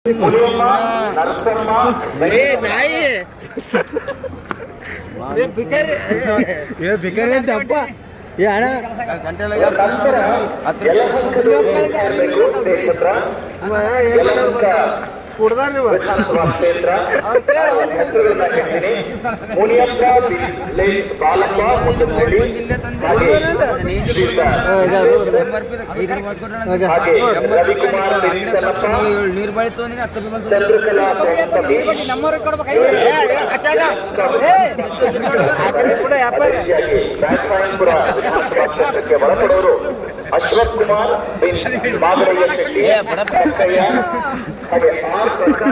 ಮುನಿಯಮ್ಮ ನರಸಮ್ಮ ಏ ನಾಯಿ ಏ ಭಿಕಾರಿ ಏ ಭಿಕಾರಿ ಅಂತ ಅಪ್ಪ ಏ ಅಣ್ಣ ನಂತರ ಯಲಹಂಕದ ಸೇರ್ಬೇಕು ಕ್ಷೇತ್ರ ಯಲಹಂಕ ಕುಡ್ದಾರ ನೀವು ವಿಧಾನಸಭಾ ಕ್ಷೇತ್ರ ಹೆಸರನ್ನ ಹೇಳ್ತೀನಿ ಮುನಿಯಪ್ಪ ವಿಲೇಜ್ ಬಾಲಪ್ಪ ಮುದ್ದನಹಳ್ಳಿ ಹಾಗೆ ರವಿಕುಮಾರ್ ಬೆಂಕನಪ್ಪ ನೀರ್ ಬಾಳಿತ್ತು ಅಂದ್ರೆ ಹತ್ತು ರೂಪಾಯಿ ಚಂದ್ರಕಲಾ ಬೆಂಕಟಿ ಕೂಡ ವ್ಯಾಪಾರ ರೀತಿಯಾಗಿ ರಾಜರಾಯಪುರ ವಿಧಾನಸಭಾ ಕ್ಷೇತ್ರಕ್ಕೆ ಒಳಪಡೋರು ಅಶ್ವಥ್ ಕುಮಾರ್ ಬಿನ್ ಮಾದರಯ್ಯ ಶೆಟ್ಟಿ ಕಕ್ಕಯ್ಯ ಹಾಗೆ ಆರ್ ಪ್ರಕಾಶ್